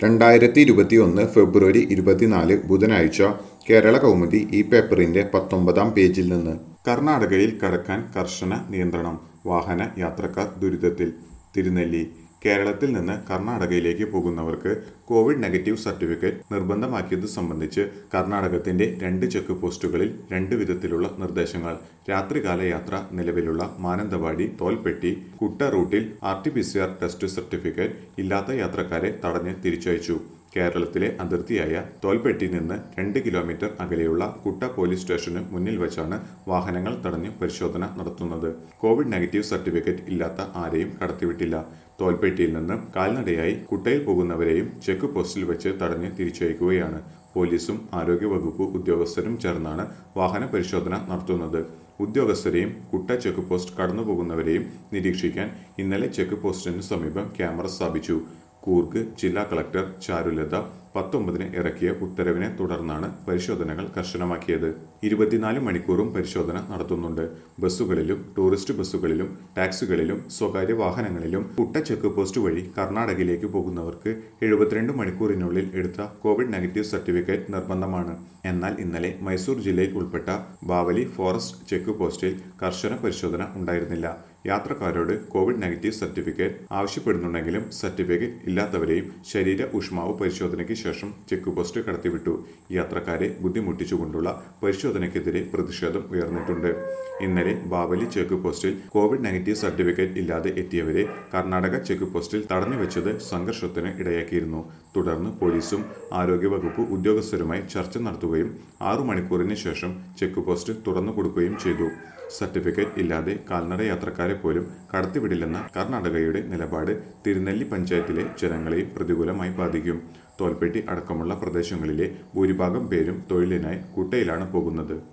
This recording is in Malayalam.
രണ്ടായിരത്തി ഇരുപത്തി ഒന്ന് ഫെബ്രുവരി ഇരുപത്തിനാല് ബുധനാഴ്ച കേരള കൗമുദി ഈ പേപ്പറിന്റെ പത്തൊമ്പതാം പേജിൽ നിന്ന് കർണാടകയിൽ കടക്കാൻ കർശന നിയന്ത്രണം വാഹന യാത്രക്കാർ ദുരിതത്തിൽ തിരുനെല്ലി കേരളത്തിൽ നിന്ന് കർണാടകയിലേക്ക് പോകുന്നവർക്ക് കോവിഡ് നെഗറ്റീവ് സർട്ടിഫിക്കറ്റ് നിർബന്ധമാക്കിയത് സംബന്ധിച്ച് കർണാടകത്തിന്റെ രണ്ട് ചെക്ക് പോസ്റ്റുകളിൽ രണ്ട് വിധത്തിലുള്ള നിർദ്ദേശങ്ങൾ രാത്രികാല യാത്ര നിലവിലുള്ള മാനന്തവാടി തോൽപ്പെട്ടി കുട്ട റൂട്ടിൽ R T P C R test certificate ഇല്ലാത്ത യാത്രക്കാരെ തടഞ്ഞ് തിരിച്ചയച്ചു കേരളത്തിലെ അതിർത്തിയായ തോൽപ്പെട്ടി നിന്ന് രണ്ട് കിലോമീറ്റർ അകലെയുള്ള കുട്ട പോലീസ് സ്റ്റേഷന് മുന്നിൽ വെച്ചാണ് വാഹനങ്ങൾ തടഞ്ഞ് പരിശോധന നടത്തുന്നത് കോവിഡ് നെഗറ്റീവ് സർട്ടിഫിക്കറ്റ് ഇല്ലാത്ത ആരെയും കടത്തിവിട്ടില്ല തോൽപ്പെട്ടിയിൽ നിന്ന് കാൽനടയായി കുട്ടയിൽ പോകുന്നവരെയും ചെക്ക് പോസ്റ്റിൽ വെച്ച് തടഞ്ഞ് തിരിച്ചയക്കുകയാണ് പോലീസും ആരോഗ്യവകുപ്പ് ഉദ്യോഗസ്ഥരും ചേർന്നാണ് വാഹന പരിശോധന നടത്തുന്നത് ഉദ്യോഗസ്ഥരെയും കുട്ട ചെക്ക് പോസ്റ്റ് കടന്നുപോകുന്നവരെയും നിരീക്ഷിക്കാൻ ഇന്നലെ ചെക്ക് പോസ്റ്റിന് സമീപം ക്യാമറ സ്ഥാപിച്ചു കൂർഗ് ജില്ലാ കളക്ടർ ചാരുലത പത്തൊമ്പതിന് ഇറക്കിയ ഉത്തരവിനെ തുടർന്നാണ് പരിശോധനകൾ കർശനമാക്കിയത് ഇരുപത്തിനാല് മണിക്കൂറും പരിശോധന നടത്തുന്നുണ്ട് ബസ്സുകളിലും ടൂറിസ്റ്റ് ബസ്സുകളിലും ടാക്സികളിലും സ്വകാര്യ വാഹനങ്ങളിലും കുട്ട ചെക്ക് പോസ്റ്റ് വഴി കർണാടകയിലേക്ക് പോകുന്നവർക്ക് എഴുപത്തിരണ്ട് മണിക്കൂറിനുള്ളിൽ എടുത്ത കോവിഡ് നെഗറ്റീവ് സർട്ടിഫിക്കറ്റ് നിർബന്ധമാണ് എന്നാൽ ഇന്നലെ മൈസൂർ ജില്ലയിൽ ഉൾപ്പെട്ട ബാവലി ഫോറസ്റ്റ് ചെക്ക് പോസ്റ്റിൽ കർശന പരിശോധന ഉണ്ടായിരുന്നില്ല യാത്രക്കാരോട് കോവിഡ് നെഗറ്റീവ് സർട്ടിഫിക്കറ്റ് ആവശ്യപ്പെടുന്നുണ്ടെങ്കിലും സർട്ടിഫിക്കറ്റ് ഇല്ലാത്തവരെയും ശരീര ഊഷ്മാവ് പരിശോധനയ്ക്ക് ശേഷം ചെക്ക് പോസ്റ്റ് കടത്തിവിട്ടു യാത്രക്കാരെ ബുദ്ധിമുട്ടിച്ചുകൊണ്ടുള്ള പരിശോധനയ്ക്കെതിരെ പ്രതിഷേധം ഉയർന്നിട്ടുണ്ട് ഇന്നലെ ബാവലി ചെക്ക് പോസ്റ്റിൽ കോവിഡ് നെഗറ്റീവ് സർട്ടിഫിക്കറ്റ് ഇല്ലാതെ എത്തിയവരെ കർണാടക ചെക്ക് പോസ്റ്റിൽ തടഞ്ഞു വെച്ചത് സംഘർഷത്തിന് ഇടയാക്കിയിരുന്നു തുടർന്ന് പോലീസും ആരോഗ്യവകുപ്പ് ഉദ്യോഗസ്ഥരുമായി ചർച്ച നടത്തുകയും ആറു മണിക്കൂറിന് ശേഷം ചെക്ക് പോസ്റ്റ് തുറന്നു കൊടുക്കുകയും ചെയ്തു സർട്ടിഫിക്കറ്റ് ഇല്ലാതെ കാൽനട യാത്രക്കാരെ പോലും കടത്തിവിടില്ലെന്ന കർണാടകയുടെ നിലപാട് തിരുനെല്ലി പഞ്ചായത്തിലെ ജനങ്ങളെയും പ്രതികൂലമായി ബാധിക്കും തോൽപ്പെട്ടി അടക്കമുള്ള പ്രദേശങ്ങളിലെ ഭൂരിഭാഗം പേരും തൊഴിലിനായി കുട്ടയിലാണ് പോകുന്നത്